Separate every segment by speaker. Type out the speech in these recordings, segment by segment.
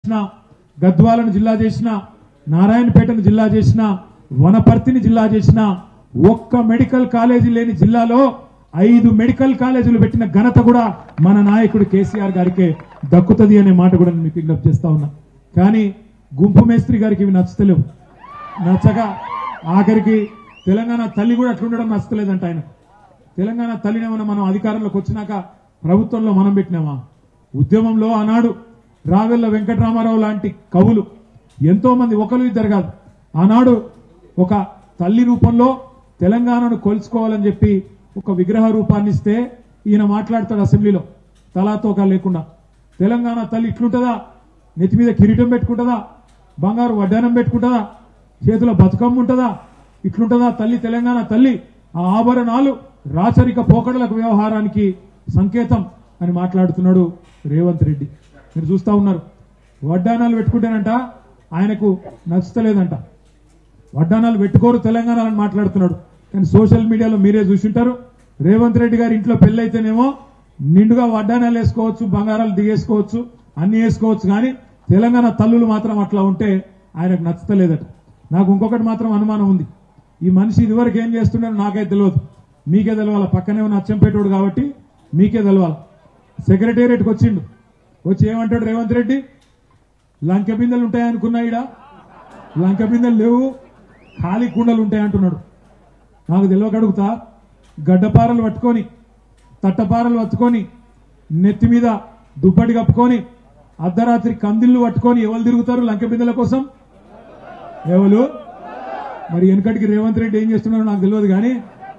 Speaker 1: చేసిన గద్వాలను జిల్లా చేసిన నారాయణపేటను జిల్లా చేసిన వనపర్తిని జిల్లా చేసిన ఒక్క మెడికల్ కాలేజీ లేని జిల్లాలో ఐదు మెడికల్ కాలేజీలు పెట్టిన ఘనత కూడా మన నాయకుడు కేసీఆర్ గారికే దక్కుతుంది అనే మాట కూడా నేను మీకు విజ్ఞప్తి చేస్తా ఉన్నా కానీ గుంపు మేస్త్రి గారికి ఇవి నచ్చుతలేవు నచ్చగా ఆఖరికి తెలంగాణ తల్లి కూడా అట్లుండడం నచ్చలేదంట ఆయన తెలంగాణ తల్లినేమన్నా మనం అధికారంలోకి వచ్చినాక ప్రభుత్వంలో మనం పెట్టినామా ఉద్యమంలో ఆనాడు రావెల్ల వెంకటరామారావు లాంటి కవులు ఎంతో మంది ఒకరు ఇద్దరు కాదు ఆనాడు ఒక తల్లి రూపంలో తెలంగాణను కొలుచుకోవాలని చెప్పి ఒక విగ్రహ రూపాన్ని ఇస్తే ఈయన మాట్లాడతాడు అసెంబ్లీలో తలాతోక లేకుండా తెలంగాణ తల్లి ఇట్లుంటుందా నెత్తి మీద కిరీటం పెట్టుకుంటుందా బంగారు వడ్డానం పెట్టుకుంటుందా చేతిలో బతుకమ్మ ఉంటుందా ఇట్లుంటుందా తల్లి తెలంగాణ తల్లి ఆ ఆభరణాలు రాచరిక పోకడలకు వ్యవహారానికి సంకేతం అని మాట్లాడుతున్నాడు రేవంత్ రెడ్డి మీరు చూస్తా ఉన్నారు వడ్డానాలు పెట్టుకుంటేనంట ఆయనకు నచ్చుతలేదంట వడ్డానాలు పెట్టుకోరు తెలంగాణ అని మాట్లాడుతున్నాడు కానీ సోషల్ మీడియాలో మీరే చూసింటారు రేవంత్ రెడ్డి గారి ఇంట్లో పెళ్ళైతేనేమో నిండుగా వడ్డానాలు వేసుకోవచ్చు బంగారాలు దిగేసుకోవచ్చు అన్ని వేసుకోవచ్చు కానీ తెలంగాణ తల్లులు మాత్రం అట్లా ఉంటే ఆయనకు నచ్చుతలేదట నాకు ఇంకొకటి మాత్రం అనుమానం ఉంది ఈ మనిషి ఇదివరకు ఏం చేస్తున్నాడో నాకైతే తెలియదు మీకే తెలవాలి పక్కనే ఉన్న అచ్చంపేటోడు కాబట్టి మీకే తెలవాలి సెక్రటేరియట్కి వచ్చిండు వచ్చి ఏమంటాడు రేవంత్ రెడ్డి లంక బిందెలు ఉంటాయనుకున్నా ఈడ లంక బిందెలు లేవు ఖాళీ కుండలు ఉంటాయంటున్నాడు నాకు తెలియక అడుగుతా గడ్డపారలు పట్టుకొని తట్టపారలు పట్టుకొని నెత్తి మీద దుప్పటి కప్పుకొని అర్ధరాత్రి కందిళ్ళు పట్టుకొని ఎవరు తిరుగుతారు లంక బిందెల కోసం ఎవరు మరి వెనకటికి రేవంత్ రెడ్డి ఏం చేస్తున్నాడో నాకు తెలియదు కానీ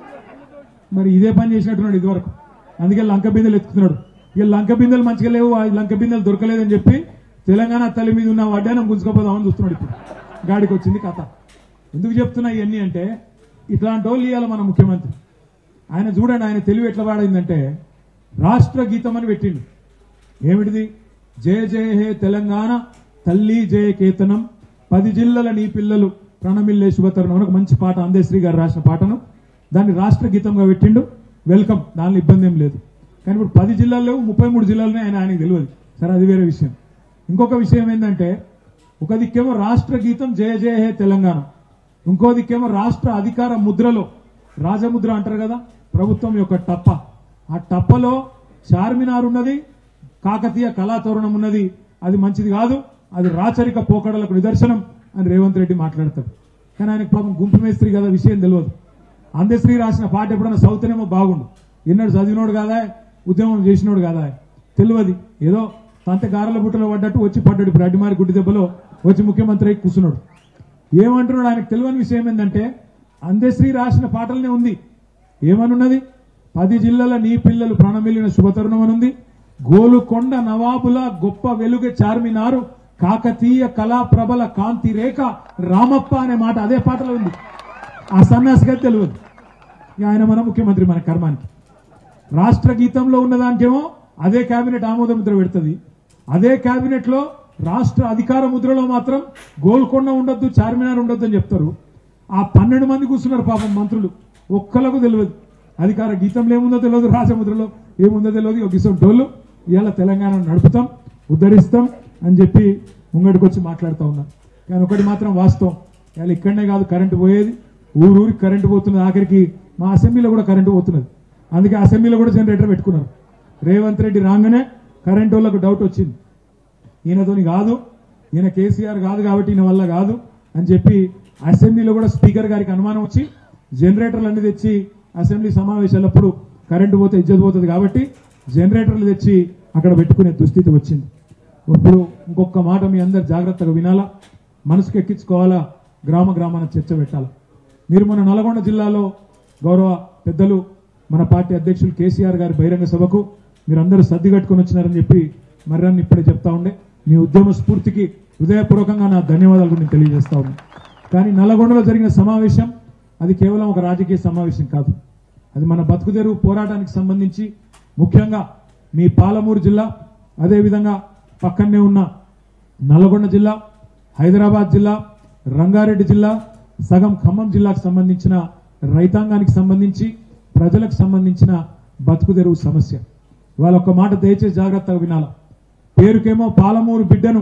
Speaker 1: మరి ఇదే పని చేసినట్టున్నాడు ఇదివరకు అందుకే లంక బిందెలు ఎత్తుకున్నాడు ఇక లంక బిందెలు మంచిగా లేవు ఆ లంక బిందెలు దొరకలేదని చెప్పి తెలంగాణ తల్లి మీద ఉన్న వడ్డానం గుంజుకోపోదామని చూస్తున్నాడు ఇప్పుడు గాడికి వచ్చింది కథ ఎందుకు చెప్తున్నా ఇవన్నీ అంటే ఇట్లాంటి వాళ్ళు ఇవ్వాలి మన ముఖ్యమంత్రి ఆయన చూడండి ఆయన తెలివి ఎట్లా వాడైందంటే రాష్ట్ర గీతం అని పెట్టిండు ఏమిటిది జయ జయ హే తెలంగాణ తల్లి జయ కేతనం పది జిల్లల నీ పిల్లలు ప్రణమిల్లే శుభతరుణం అని ఒక మంచి పాట అందేశ్రీ గారు రాసిన పాటను దాన్ని రాష్ట్ర గీతంగా పెట్టిండు వెల్కమ్ దానిలో ఇబ్బంది ఏం లేదు కానీ ఇప్పుడు పది జిల్లాలు లేవు ముప్పై మూడు జిల్లాలనే ఆయన ఆయనకు తెలియదు సరే అది వేరే విషయం ఇంకొక విషయం ఏంటంటే ఒక దిక్కేమో రాష్ట్ర గీతం జయ జయ హే తెలంగాణ ఇంకో దిక్కేమో రాష్ట్ర అధికార ముద్రలో రాజముద్ర అంటారు కదా ప్రభుత్వం యొక్క టప్ప ఆ టప్పలో చార్మినార్ ఉన్నది కాకతీయ కళాతోరణం ఉన్నది అది మంచిది కాదు అది రాచరిక పోకడలకు నిదర్శనం అని రేవంత్ రెడ్డి మాట్లాడతాడు కానీ ఆయనకు పాపం గుంపు మేస్త్రి కదా విషయం తెలియదు అందశ్రీ రాసిన పాట ఎప్పుడైనా చదువుతానేమో బాగుండు ఎన్నడు చదివినోడు కాదా ఉద్యమం చేసినోడు కాదా తెలియదు ఏదో తంత గారెల బుట్టలో పడ్డట్టు వచ్చి పడ్డాడు ఇప్పుడు అడ్డిమారి గుడ్డి దెబ్బలో వచ్చి ముఖ్యమంత్రి అయి కూర్చున్నాడు ఏమంటున్నాడు ఆయనకు తెలియని విషయం ఏంటంటే అందశ్రీ రాసిన పాటలనే ఉంది ఏమనున్నది పది జిల్లాల నీ పిల్లలు ప్రాణమిల్లిన శుభతరుణం అనుంది గోలుకొండ నవాబుల గొప్ప వెలుగ చార్మినారు కాకతీయ కళా ప్రబల కాంతి రేఖ రామప్ప అనే మాట అదే పాటలో ఉంది ఆ సన్యాసిగా తెలియదు ఇక ఆయన మన ముఖ్యమంత్రి మన కర్మానికి రాష్ట్ర గీతంలో ఉన్న దానికేమో అదే కేబినెట్ ఆమోద ముద్ర పెడుతుంది అదే కేబినెట్ లో రాష్ట్ర అధికార ముద్రలో మాత్రం గోల్కొండ ఉండొద్దు చార్మినార్ ఉండొద్దు అని చెప్తారు ఆ పన్నెండు మంది కూర్చున్నారు పాపం మంత్రులు ఒక్కలకు తెలియదు అధికార గీతంలో ఏముందో తెలియదు రాజముద్రలో ఏముందో తెలియదు ఒక ఇసం టోళ్ళు ఇవాళ తెలంగాణ నడుపుతాం ఉద్ధరిస్తాం అని చెప్పి ముంగడికి వచ్చి మాట్లాడుతూ ఉన్నారు కానీ ఒకటి మాత్రం వాస్తవం ఇవాళ ఇక్కడనే కాదు కరెంటు పోయేది ఊరూరికి కరెంటు పోతున్నది ఆఖరికి మా అసెంబ్లీలో కూడా కరెంటు పోతున్నది అందుకే అసెంబ్లీలో కూడా జనరేటర్ పెట్టుకున్నారు రేవంత్ రెడ్డి రాగానే కరెంటు వాళ్ళకు డౌట్ వచ్చింది ఈయనతోని కాదు ఈయన కేసీఆర్ కాదు కాబట్టి ఈయన వల్ల కాదు అని చెప్పి అసెంబ్లీలో కూడా స్పీకర్ గారికి అనుమానం వచ్చి జనరేటర్లు అన్ని తెచ్చి అసెంబ్లీ సమావేశాలప్పుడు కరెంటు పోతే ఇజ్జత్ పోతుంది కాబట్టి జనరేటర్లు తెచ్చి అక్కడ పెట్టుకునే దుస్థితి వచ్చింది ఇప్పుడు ఇంకొక మాట మీ అందరు జాగ్రత్తగా వినాలా మనసుకు ఎక్కించుకోవాలా గ్రామ గ్రామాన చర్చ పెట్టాలా మీరు మన నల్గొండ జిల్లాలో గౌరవ పెద్దలు మన పార్టీ అధ్యక్షులు కేసీఆర్ గారి బహిరంగ సభకు మీరందరూ సర్ది కట్టుకొని వచ్చినారని చెప్పి మర్రాన్ని ఇప్పుడే చెప్తా ఉండే మీ ఉద్యమ స్ఫూర్తికి హృదయపూర్వకంగా నా ధన్యవాదాలు కూడా నేను తెలియజేస్తా ఉన్నాను కానీ నల్లగొండలో జరిగిన సమావేశం అది కేవలం ఒక రాజకీయ సమావేశం కాదు అది మన బతుకుదెరువు పోరాటానికి సంబంధించి ముఖ్యంగా మీ పాలమూరు జిల్లా అదేవిధంగా పక్కనే ఉన్న నల్గొండ జిల్లా హైదరాబాద్ జిల్లా రంగారెడ్డి జిల్లా సగం ఖమ్మం జిల్లాకు సంబంధించిన రైతాంగానికి సంబంధించి ప్రజలకు సంబంధించిన బతుకుదెరువు సమస్య వాళ్ళ ఒక్క మాట దయచేసి జాగ్రత్తగా వినాల పేరుకేమో పాలమూరు బిడ్డను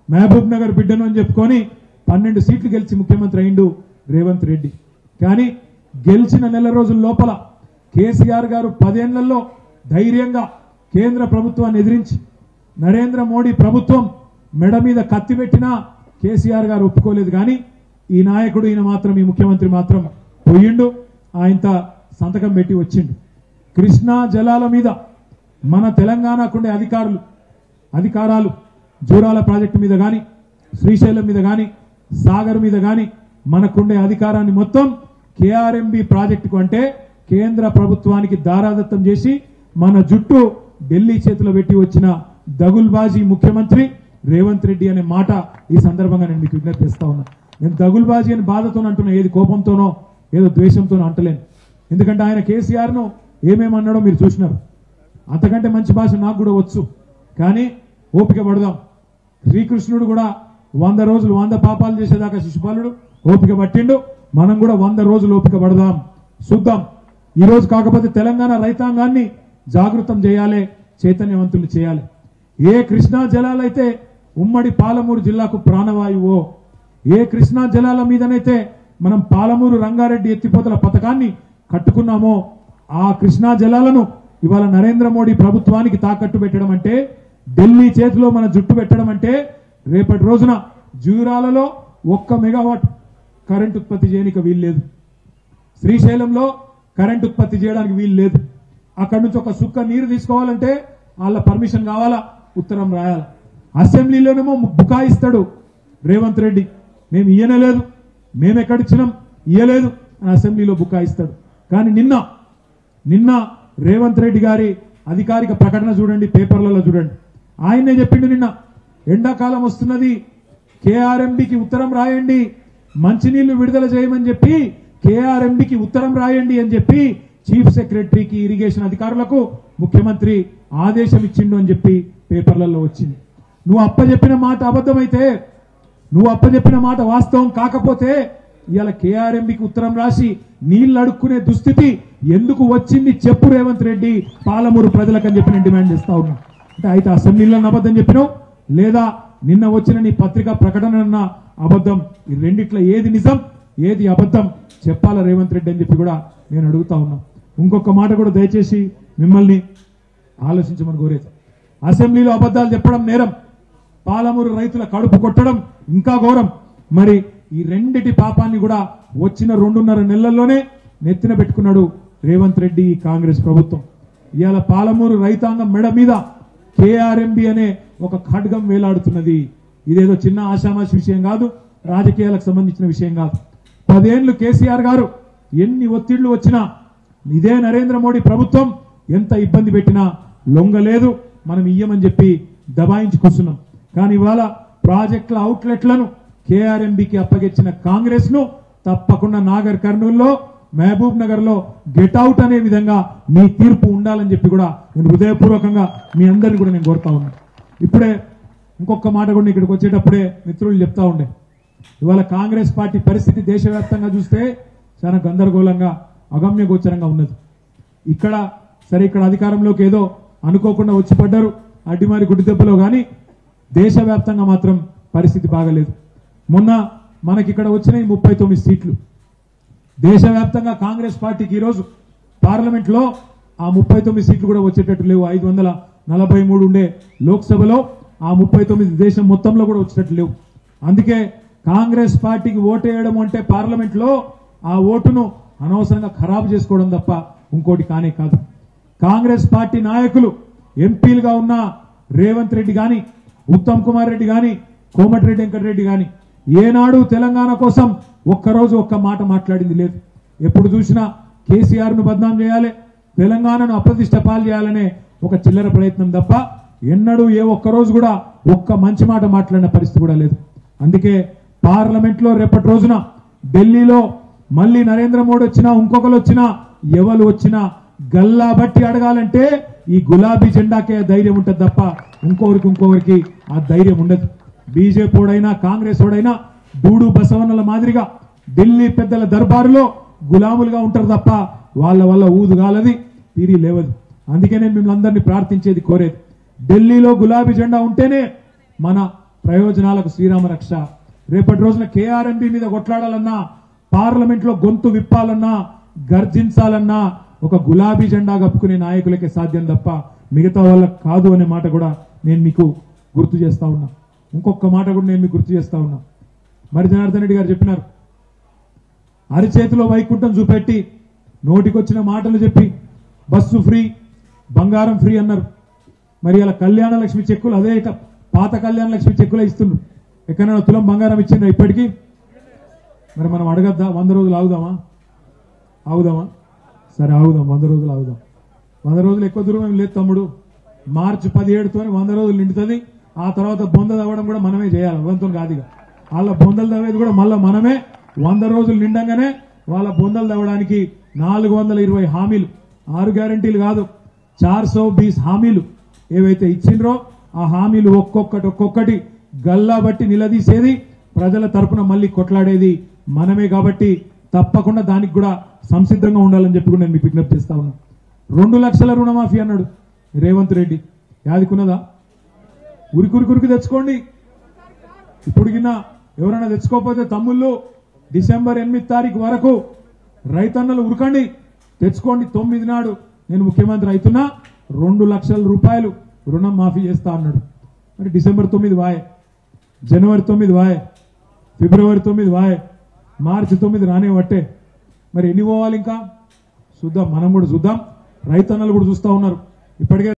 Speaker 1: మహబూబ్ నగర్ బిడ్డను అని చెప్పుకొని పన్నెండు సీట్లు గెలిచి ముఖ్యమంత్రి అయిండు రేవంత్ రెడ్డి కానీ గెలిచిన నెల రోజుల లోపల కేసీఆర్ గారు పదేళ్లలో ధైర్యంగా కేంద్ర ప్రభుత్వాన్ని ఎదిరించి నరేంద్ర మోడీ ప్రభుత్వం మెడ మీద కత్తి పెట్టినా కేసీఆర్ గారు ఒప్పుకోలేదు కానీ ఈ నాయకుడు ఈయన మాత్రం ఈ ముఖ్యమంత్రి మాత్రం పోయిండు ఆయనత సంతకం పెట్టి వచ్చిండు కృష్ణా జలాల మీద మన తెలంగాణకుండే అధికారులు అధికారాలు జూరాల ప్రాజెక్టు మీద కానీ శ్రీశైలం మీద కానీ సాగర్ మీద కానీ మనకుండే అధికారాన్ని మొత్తం కేఆర్ఎంబి ప్రాజెక్టుకు అంటే కేంద్ర ప్రభుత్వానికి దారాదత్తం చేసి మన జుట్టు ఢిల్లీ చేతిలో పెట్టి వచ్చిన దగుల్బాజీ ముఖ్యమంత్రి రేవంత్ రెడ్డి అనే మాట ఈ సందర్భంగా నేను మీకు విజ్ఞప్తి చేస్తా ఉన్నా నేను దగుల్బాజీ అని బాధతో అంటున్నా ఏది కోపంతోనో ఏదో ద్వేషంతోనో అంటలేను ఎందుకంటే ఆయన కేసీఆర్ ను ఏమేమన్నాడో మీరు చూసినారు అంతకంటే మంచి భాష నాకు కూడా వచ్చు కానీ ఓపిక పడదాం శ్రీకృష్ణుడు కూడా వంద రోజులు వంద పాపాలు చేసేదాకా శిశుపాలుడు ఓపిక పట్టిండు మనం కూడా వంద రోజులు ఓపిక పడదాం చూద్దాం ఈ రోజు కాకపోతే తెలంగాణ రైతాంగాన్ని జాగృతం చేయాలి చైతన్యవంతులు చేయాలి ఏ కృష్ణా జలాలైతే ఉమ్మడి పాలమూరు జిల్లాకు ప్రాణవాయువో ఏ కృష్ణా జలాల మీదనైతే మనం పాలమూరు రంగారెడ్డి ఎత్తిపోతల పథకాన్ని కట్టుకున్నామో ఆ కృష్ణా జలాలను ఇవాళ నరేంద్ర మోడీ ప్రభుత్వానికి తాకట్టు పెట్టడం అంటే ఢిల్లీ చేతిలో మన జుట్టు పెట్టడం అంటే రేపటి రోజున జూరాలలో ఒక్క మెగావాట్ కరెంట్ ఉత్పత్తి చేయడానికి వీల్లేదు శ్రీశైలంలో కరెంట్ ఉత్పత్తి చేయడానికి వీలు లేదు అక్కడి నుంచి ఒక సుక్క నీరు తీసుకోవాలంటే వాళ్ళ పర్మిషన్ కావాలా ఉత్తరం రాయాలి అసెంబ్లీలోనేమో బుకాయిస్తాడు రేవంత్ రెడ్డి మేము ఇయ్యనలేదు మేము ఎక్కడిచ్చినాం ఇయ్యలేదు అని అసెంబ్లీలో బుకాయిస్తాడు కానీ నిన్న నిన్న రేవంత్ రెడ్డి గారి అధికారిక ప్రకటన చూడండి పేపర్లలో చూడండి ఆయనే చెప్పిండు నిన్న ఎండాకాలం వస్తున్నది కేఆర్ఎంబికి ఉత్తరం రాయండి మంచినీళ్లు విడుదల చేయమని చెప్పి కేఆర్ఎంబికి ఉత్తరం రాయండి అని చెప్పి చీఫ్ సెక్రటరీకి ఇరిగేషన్ అధికారులకు ముఖ్యమంత్రి ఆదేశం ఇచ్చిండు అని చెప్పి పేపర్లలో వచ్చింది నువ్వు అప్పచెప్పిన మాట అబద్ధమైతే నువ్వు అప్పచెప్పిన మాట వాస్తవం కాకపోతే ఇవాళ కేఆర్ఎంబికి ఉత్తరం రాసి నీళ్లు అడుక్కునే దుస్థితి ఎందుకు వచ్చింది చెప్పు రేవంత్ రెడ్డి పాలమూరు ప్రజలకు అని చెప్పి నేను డిమాండ్ చేస్తా ఉన్నా అంటే అయితే అసెంబ్లీలో అబద్ధం చెప్పినావు లేదా నిన్న వచ్చిన నీ పత్రికా ప్రకటన అన్న అబద్ధం ఈ రెండిట్లో ఏది నిజం ఏది అబద్ధం చెప్పాలా రేవంత్ రెడ్డి అని చెప్పి కూడా నేను అడుగుతా ఉన్నా ఇంకొక మాట కూడా దయచేసి మిమ్మల్ని ఆలోచించమని కోరేది అసెంబ్లీలో అబద్ధాలు చెప్పడం నేరం పాలమూరు రైతుల కడుపు కొట్టడం ఇంకా ఘోరం మరి ఈ రెండిటి పాపాన్ని కూడా వచ్చిన రెండున్నర నెలల్లోనే నెత్తిన పెట్టుకున్నాడు రేవంత్ రెడ్డి ఈ కాంగ్రెస్ ప్రభుత్వం ఇవాళ పాలమూరు రైతాంగం మెడ మీద కేఆర్ఎంబి అనే ఒక ఖడ్గం వేలాడుతున్నది ఇదేదో చిన్న ఆషామాషి విషయం కాదు రాజకీయాలకు సంబంధించిన విషయం కాదు పదేళ్లు కేసీఆర్ గారు ఎన్ని ఒత్తిళ్లు వచ్చినా ఇదే నరేంద్ర మోడీ ప్రభుత్వం ఎంత ఇబ్బంది పెట్టినా లొంగలేదు మనం ఇయ్యమని చెప్పి దబాయించి కూర్చున్నాం కానీ ఇవాళ ప్రాజెక్టుల అవుట్లెట్లను కేఆర్ఎంబికి అప్పగించిన కాంగ్రెస్ ను తప్పకుండా నాగర్ కర్నూల్లో మహబూబ్ నగర్ లో గెట్ అవుట్ అనే విధంగా మీ తీర్పు ఉండాలని చెప్పి కూడా నేను హృదయపూర్వకంగా మీ అందరిని కూడా నేను కోరుతా ఉన్నాను ఇప్పుడే ఇంకొక మాట కూడా ఇక్కడికి వచ్చేటప్పుడే మిత్రులు చెప్తా ఉండే ఇవాళ కాంగ్రెస్ పార్టీ పరిస్థితి దేశవ్యాప్తంగా చూస్తే చాలా గందరగోళంగా అగమ్య గోచరంగా ఉన్నది ఇక్కడ సరే ఇక్కడ అధికారంలోకి ఏదో అనుకోకుండా వచ్చి పడ్డారు అడ్డిమారి గుడి దెబ్బలో కానీ దేశవ్యాప్తంగా మాత్రం పరిస్థితి బాగలేదు మొన్న మనకి ఇక్కడ వచ్చినాయి ముప్పై తొమ్మిది సీట్లు దేశవ్యాప్తంగా కాంగ్రెస్ పార్టీకి ఈరోజు పార్లమెంట్ లో ఆ ముప్పై తొమ్మిది సీట్లు కూడా వచ్చేటట్టు లేవు ఐదు వందల నలభై మూడు ఉండే లోక్సభలో ఆ ముప్పై తొమ్మిది దేశం మొత్తంలో కూడా వచ్చేటట్టు లేవు అందుకే కాంగ్రెస్ పార్టీకి ఓటేయడం అంటే పార్లమెంట్ లో ఆ ఓటును అనవసరంగా ఖరాబు చేసుకోవడం తప్ప ఇంకోటి కానే కాదు కాంగ్రెస్ పార్టీ నాయకులు ఎంపీలుగా ఉన్న రేవంత్ రెడ్డి గాని ఉత్తమ్ కుమార్ రెడ్డి గాని కోమటిరెడ్డి వెంకటరెడ్డి గాని ఏనాడు తెలంగాణ కోసం ఒక్కరోజు ఒక్క మాట మాట్లాడింది లేదు ఎప్పుడు చూసినా కేసీఆర్ ను బద్నాం చేయాలి తెలంగాణను అప్రతిష్ట పాలు చేయాలనే ఒక చిల్లర ప్రయత్నం తప్ప ఎన్నడూ ఏ ఒక్క రోజు కూడా ఒక్క మంచి మాట మాట్లాడిన పరిస్థితి కూడా లేదు అందుకే పార్లమెంట్ లో రేపటి రోజున ఢిల్లీలో మళ్ళీ నరేంద్ర మోడీ వచ్చినా ఇంకొకరు వచ్చినా ఎవరు వచ్చినా గల్లా బట్టి అడగాలంటే ఈ గులాబీ జెండాకే ధైర్యం ఉంటుంది తప్ప ఇంకొకరికి ఇంకొకరికి ఆ ధైర్యం ఉండదు బీజేపీ ఓడైనా కాంగ్రెస్ ఓడైనా డూడు బసవన్నల మాదిరిగా ఢిల్లీ పెద్దల దర్బారులో గులాములుగా ఉంటారు తప్ప వాళ్ళ వల్ల ఊదు కాలది తీరి లేవదు అందుకే నేను మిమ్మల్ని అందరినీ ప్రార్థించేది కోరేది ఢిల్లీలో గులాబీ జెండా ఉంటేనే మన ప్రయోజనాలకు శ్రీరామ రక్ష రేపటి రోజున కేఆర్ఎంబి మీద కొట్లాడాలన్నా పార్లమెంట్ లో గొంతు విప్పాలన్నా గర్జించాలన్నా ఒక గులాబీ జెండా కప్పుకునే నాయకులకే సాధ్యం తప్ప మిగతా వాళ్ళకి కాదు అనే మాట కూడా నేను మీకు గుర్తు చేస్తా ఉన్నా ఇంకొక మాట కూడా నేను మీకు గుర్తు చేస్తా ఉన్నా మరి జనార్దన్ రెడ్డి గారు చెప్పినారు అరిచేతిలో వైకుంఠం చూపెట్టి నోటికొచ్చిన మాటలు చెప్పి బస్సు ఫ్రీ బంగారం ఫ్రీ అన్నారు మరి అలా కళ్యాణ లక్ష్మి చెక్కులు అదే ఇక పాత కళ్యాణ లక్ష్మి చెక్కులే ఇస్తున్నారు ఎక్కడైనా తులం బంగారం ఇచ్చిండ్రా ఇప్పటికీ మరి మనం అడగద్దా వంద రోజులు ఆగుదామా ఆగుదామా సరే ఆగుదాం వంద రోజులు ఆగుదాం వంద రోజులు ఎక్కువ దూరం ఏం లేదు తమ్ముడు మార్చి పదిహేడుతోనే వంద రోజులు నిండుతుంది ఆ తర్వాత బొంద తవ్వడం కూడా మనమే చేయాలి వంతులు కాదు ఇక వాళ్ళ బొందలు తవ్వేది కూడా మళ్ళీ మనమే వంద రోజులు నిండంగానే వాళ్ళ బొందలు తవ్వడానికి నాలుగు వందల ఇరవై హామీలు ఆరు గ్యారంటీలు కాదు చార్ సో బీస్ హామీలు ఏవైతే ఇచ్చిండ్రో ఆ హామీలు ఒక్కొక్కటి ఒక్కొక్కటి గల్లా బట్టి నిలదీసేది ప్రజల తరపున మళ్ళీ కొట్లాడేది మనమే కాబట్టి తప్పకుండా దానికి కూడా సంసిద్ధంగా ఉండాలని చెప్పి కూడా నేను మీకు విజ్ఞప్తి చేస్తా ఉన్నా రెండు లక్షల రుణమాఫీ అన్నాడు రేవంత్ రెడ్డి యాదికున్నదా ఉరికురికురికి తెచ్చుకోండి ఇప్పుడు గిన్న ఎవరైనా తెచ్చుకోకపోతే తమ్ముళ్ళు డిసెంబర్ ఎనిమిది తారీఖు వరకు రైతన్నలు ఉరకండి తెచ్చుకోండి తొమ్మిది నాడు నేను ముఖ్యమంత్రి అవుతున్నా రెండు లక్షల రూపాయలు రుణం మాఫీ చేస్తా అన్నాడు మరి డిసెంబర్ తొమ్మిది వాయే జనవరి తొమ్మిది వాయే ఫిబ్రవరి తొమ్మిది వాయే మార్చి తొమ్మిది రానే వట్టే మరి ఎన్ని పోవాలి ఇంకా చూద్దాం మనం కూడా చూద్దాం రైతన్నలు కూడా చూస్తా ఉన్నారు ఇప్పటికే